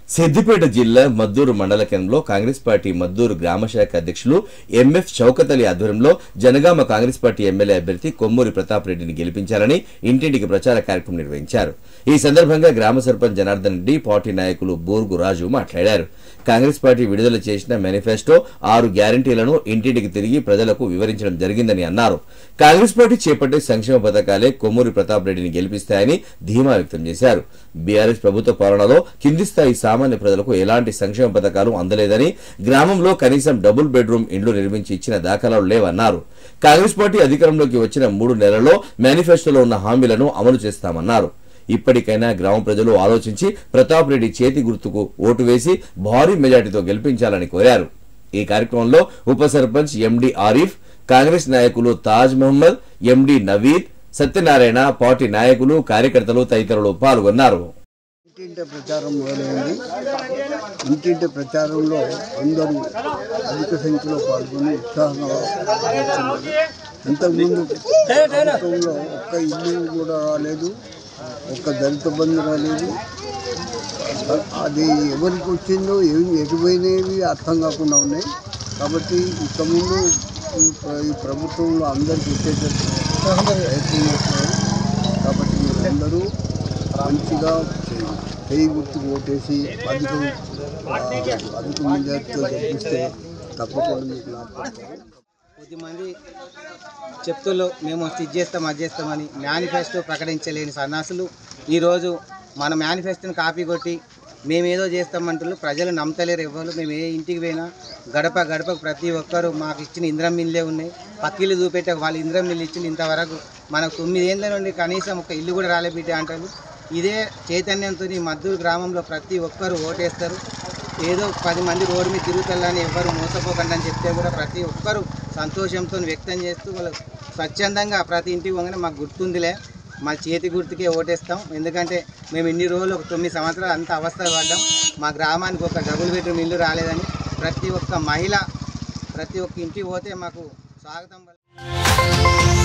సిద్దిపేట జిల్లా మద్దూరు మండల కేంద్రంలో కాంగ్రెస్ పార్టీ మద్దూరు గ్రామ శాఖ అధ్యక్షులు ఎంఎఫ్ షౌకత్ అలీ ఆధ్వర్యంలో జనగామ కాంగ్రెస్ పార్టీ ఎమ్మెల్యే అభ్యర్థి కొమ్మూరి ప్రతాప్ రెడ్డిని గెలిపించాలని ఇంటింటికి ప్రచార కార్యక్రమం నిర్వహించారు ఈ సందర్భంగా గ్రామ సర్పంచ్ జనార్దన్ రెడ్డి పార్టీ నాయకులు బోర్గు రాజు మాట్లాడారు కాంగ్రెస్ పార్టీ విడుదల చేసిన మేనిఫెస్టో ఆరు గ్యారంటీలను ఇంటింటికి తిరిగి ప్రజలకు వివరించడం జరిగిందని అన్నారు కాంగ్రెస్ పార్టీ చేపట్టే సంక్షేమ పథకాలే కొమ్మూరి ప్రతాప్ రెడ్డిని గెలిపిస్తాయని ధీమా వ్యక్తం చేశారు బీఆర్ఎస్ ప్రభుత్వ పాలనలో కింది స్థాయి సామాన్య ప్రజలకు ఎలాంటి సంక్షేమ పథకాలు అందలేదని గ్రామంలో కనీసం డబుల్ బెడ్రూమ్ ఇండ్లు నిర్మించి ఇచ్చిన దాఖలాలు లేవన్నారు కాంగ్రెస్ పార్టీ అధికారంలోకి వచ్చిన మూడు నెలల్లో మేనిఫెస్టోలో ఉన్న హామీలను అమలు చేస్తామన్నారు ఇప్పటికైనా గ్రామ ప్రజలు ఆలోచించి ప్రతాప్ రెడ్డి చేతి గుర్తుకు ఓటు వేసి భారీ మెజార్టీతో గెలిపించాలని కోరారు ఈ కార్యక్రమంలో ఉప సర్పంచ్ ఎండి ఆరిఫ్ కాంగ్రెస్ నాయకులు తాజ్ మహమ్మద్ ఎండి నవీద్ సత్యనారాయణ పార్టీ నాయకులు కార్యకర్తలు తదితరులు పాల్గొన్నారు ఇంటింటి ప్రచారం మొదలైంది ఇంటింటి ప్రచారంలో అందరూ అధిక సంఖ్యలో పాల్గొని ఉత్సాహంగా పాల్గొన్నారు. ఇంతకుముందు ప్రభుత్వంలో ఒక్క ఇల్లు కూడా రాలేదు ఒక్క దళిత బంధు రాలేదు అది ఎవరికి వచ్చిందో ఏమి ఎటుపోయినవి అర్థం కాకుండా ఉన్నాయి కాబట్టి ఇక ముందు ఈ ప్ర- ఈ ప్రభుత్వంలో అందరికి వచ్చేటట్టు ప్రయత్నం చేస్తున్నారు కాబట్టి మీరందరూ మంచిగా చేయండి. చేయి గుర్తుకు ఓటేసి అధిక ఆ, అధిక మెజార్టీతో గెలిపిస్తే తప్పకుండా మీకు లాభపడతారు కొద్దిమంది చెప్తులు మేము ఇది చేస్తాం అది చేస్తామని మేనిఫెస్టో ప్రకటించలేని సన్నాసులు ఈరోజు మన మేనిఫెస్టోని కాపీ కొట్టి మేమేదో చేస్తామంటున్నారు ప్రజలు నమ్మతలేరు ఎవ్వరు మేము ఏ ఇంటికి పోయినా గడప గడపకు ప్రతి ఒక్కరు మాకు ఇచ్చిన ఇంద్రం మిల్లే ఉన్నాయి పక్కిల్లు చూపెట్టే వాళ్ళు ఇంద్రం మిల్లు ఇచ్చిన ఇంతవరకు మనకు తొమ్మిదేళ్ళ నుండి కనీసం ఒక ఇల్లు కూడా రాలే బిడ్డ అంటారు ఇదే చైతన్యంతో ఈ మద్దూరు గ్రామంలో ప్రతి ఒక్కరు ఓటేస్తారు ఏదో పది మంది రోడ్డు మీద తిరుగుతారని ఎవ్వరు మోసపోకండి అని చెప్తే కూడా ప్రతి ఒక్కరు సంతోషంతో వ్యక్తం చేస్తూ వాళ్ళు స్వచ్ఛందంగా ప్రతి ఇంటికి పోగానే మాకు గుర్తుందిలే మా చేతి గుర్తుకే ఓటేస్తాం ఎందుకంటే మేము ఇన్ని రోజులు ఒక తొమ్మిది సంవత్సరాలు అంత అవస్థ పడ్డాం మా గ్రామానికి ఒక డబుల్ బెడ్రూమ్ ఇల్లు రాలేదని ప్రతి ఒక్క మహిళ ప్రతి ఒక్క ఇంటికి పోతే మాకు స్వాగతం పలికి-